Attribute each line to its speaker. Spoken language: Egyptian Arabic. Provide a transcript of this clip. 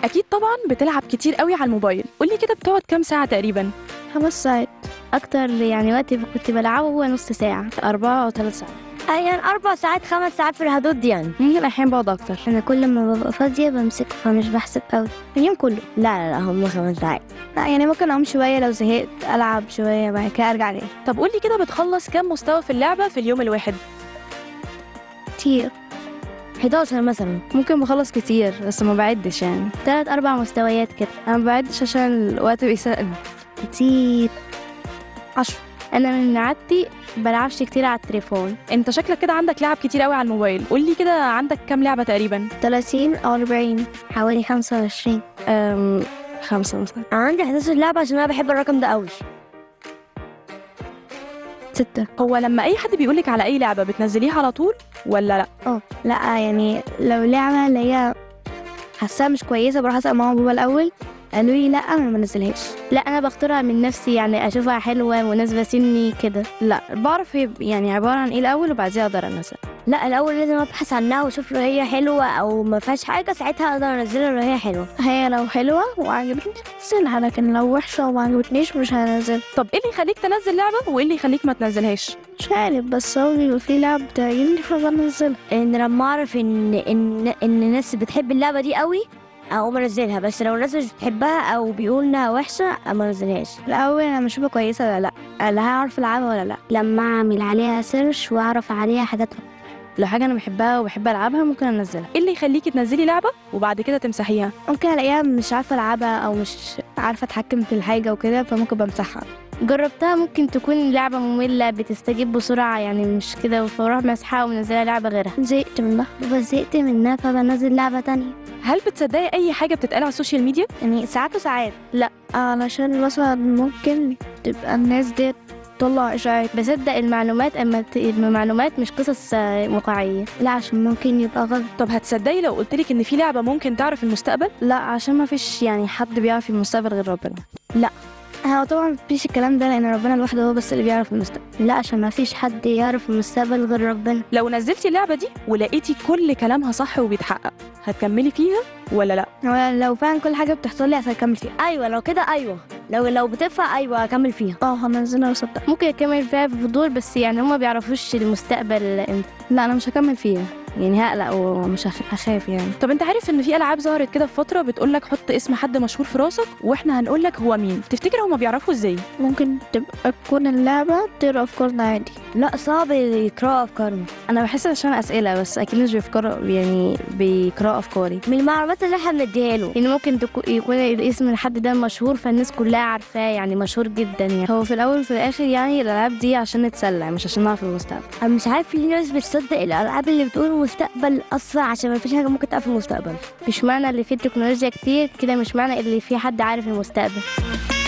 Speaker 1: اكيد طبعا بتلعب كتير قوي على الموبايل قولي كده بتقعد كام ساعه تقريبا
Speaker 2: خمس ساعات أكتر يعني وقت كنت بلعبه هو نص ساعة أربعة أو ثلاث ساعات
Speaker 3: يعني أربع ساعات خمس ساعات في الحدود دي يعني
Speaker 2: ممكن أحيانا بقعد أكتر
Speaker 3: أنا كل ما ببقى فاضية بمسكه فمش بحسب أوي
Speaker 2: اليوم كله
Speaker 3: لا لا لا هم خمس ساعات
Speaker 2: لا يعني ممكن أقوم شوية لو زهقت ألعب شوية بعد كده أرجع أنام
Speaker 1: طب قولي كده بتخلص كام مستوى في اللعبه في اليوم الواحد
Speaker 2: كتير
Speaker 3: 11 مثلا
Speaker 2: ممكن بخلص كتير بس ما بعدش يعني تلات أربع مستويات كده أنا ما بعدش عشان الوقت بيسرقني كتير عشرة أنا من عادتي بلعبش كتير على التليفون
Speaker 1: انت شكلك كده عندك لعب كتير قوي على الموبايل قولي كده عندك كام لعبه تقريبا
Speaker 2: 30 أو 40
Speaker 3: حوالي 25
Speaker 2: أم خمسة مثلا
Speaker 3: أنا عندي 11 لعبة عشان أنا بحب الرقم ده أوي
Speaker 2: ستة
Speaker 1: هو لما اي حد بيقولك على اي لعبه بتنزليها على طول ولا لا
Speaker 2: اه لا يعني لو لعبة اللي هي حاساها مش كويسة بروح أسأل ماما وبابا الأول قالوا لي لا ما بنزلهاش لا انا بختارها من نفسي يعني اشوفها حلوه مناسبه سني كده لا بعرف هي يعني عباره عن ايه الاول وبعديها اقدر انزل
Speaker 3: لا الأول لازم أبحث عنها وأشوف لو هي حلوة أو ما فيهاش حاجة ساعتها أقدر أنزلها لو هي حلوة
Speaker 2: هي لو حلوه وعجبتني انزلها لكن لو وحشه وما عجبتنيش مش هنزل
Speaker 1: طب ايه اللي يخليك تنزل لعبه وايه اللي يخليك ما تنزلهاش
Speaker 2: مش عارف بس هو بيبقى في لعب بتعجبني فبنزلها
Speaker 3: إن لما أعرف إن إن إن الناس بتحب اللعبة دي أوي أقوم أنزلها بس لو الناس مش بتحبها أو بيقولوا إنها وحشة ما أنزلهاش
Speaker 2: الاول انا بشوفها كويسه ولا لا لا هعرف العبها ولا لا
Speaker 3: لما أعمل عليها سيرش وأعرف عليها حاجات
Speaker 2: لو حاجه انا بحبها وبحب العبها ممكن انزلها
Speaker 1: ايه اللي يخليكي تنزلي لعبه وبعد كده تمسحيها
Speaker 2: ممكن الاقيها مش عارفه العبها او مش عارفه اتحكم في الحاجه وكده فممكن بمسحها جربتها ممكن تكون لعبة مملة بتستجيب بسرعة يعني مش كده فبروح مسحها ومنزلها لعبة غيرها زهقت منها
Speaker 3: وزهقت منها فبنزل لعبة تانية
Speaker 1: هل بتصدقي اي حاجه بتتقال على السوشيال ميديا
Speaker 2: يعني ساعات وساعات لا علشان مثلا ممكن تبقى الناس دي تطلع اشاعات بصدق المعلومات اما ت- المعلومات مش قصص آه، واقعية
Speaker 3: لا عشان ممكن يبقى غلط
Speaker 1: طب هتصدقي لو قلتلك ان في لعبه ممكن تعرف المستقبل
Speaker 2: لا عشان ما فيش يعني حد بيعرف المستقبل غير ربنا لا هو طبعا مفيش الكلام ده لان ربنا لوحده هو بس اللي بيعرف المستقبل
Speaker 3: لا عشان ما فيش حد يعرف المستقبل غير ربنا
Speaker 1: لو نزلتي اللعبه دي ولقيتي كل كلامها صح وبيتحقق هتكملي فيها ولا لا
Speaker 2: هو لو فعلا كل حاجة بتحصل لي هكمل فيها
Speaker 3: أيوة لو كده أيوة لو لو بتنفع أيوة أكمل فيها
Speaker 2: اه هنزلها وصدق ممكن اكمل فيها بفضول بس يعني هما بيعرفوش المستقبل امتى لا انا مش هكمل فيها يعني هقلق ومش هخ- هخاف يعني
Speaker 1: طب انت عارف ان في العاب ظهرت كده في فتره بتقولك حط اسم حد مشهور في راسك واحنا هنقولك هو مين تفتكر هما بيعرفوا ازاي
Speaker 2: ممكن تبقى تكون اللعبة تقرا افكارنا عادي
Speaker 3: لا صعب يقرأوا أفكارنا
Speaker 2: انا بحس عشان اسئلة بس اكيد مش بيفكروا يعني بيقرأوا افكاري
Speaker 3: من المعلومات اللي احنا بنديها له
Speaker 2: يعني ممكن تكو- يكون الاسم الحد ده مشهور فالناس كلها عارفاه يعني مشهور جدا يعني هو في الاول وفي الاخر يعني الالعاب دي عشان نتسلى مش عشان نعرف المستقبل
Speaker 3: أنا مش عارف ليه ناس بتصدق الألعاب اللي بتقول المستقبل أسرع عشان ما فيش حاجة ممكن تعرف المستقبل
Speaker 2: مش معنى اللي فيه تكنولوجيا كتير كده مش معنى اللي فيه حد عارف المستقبل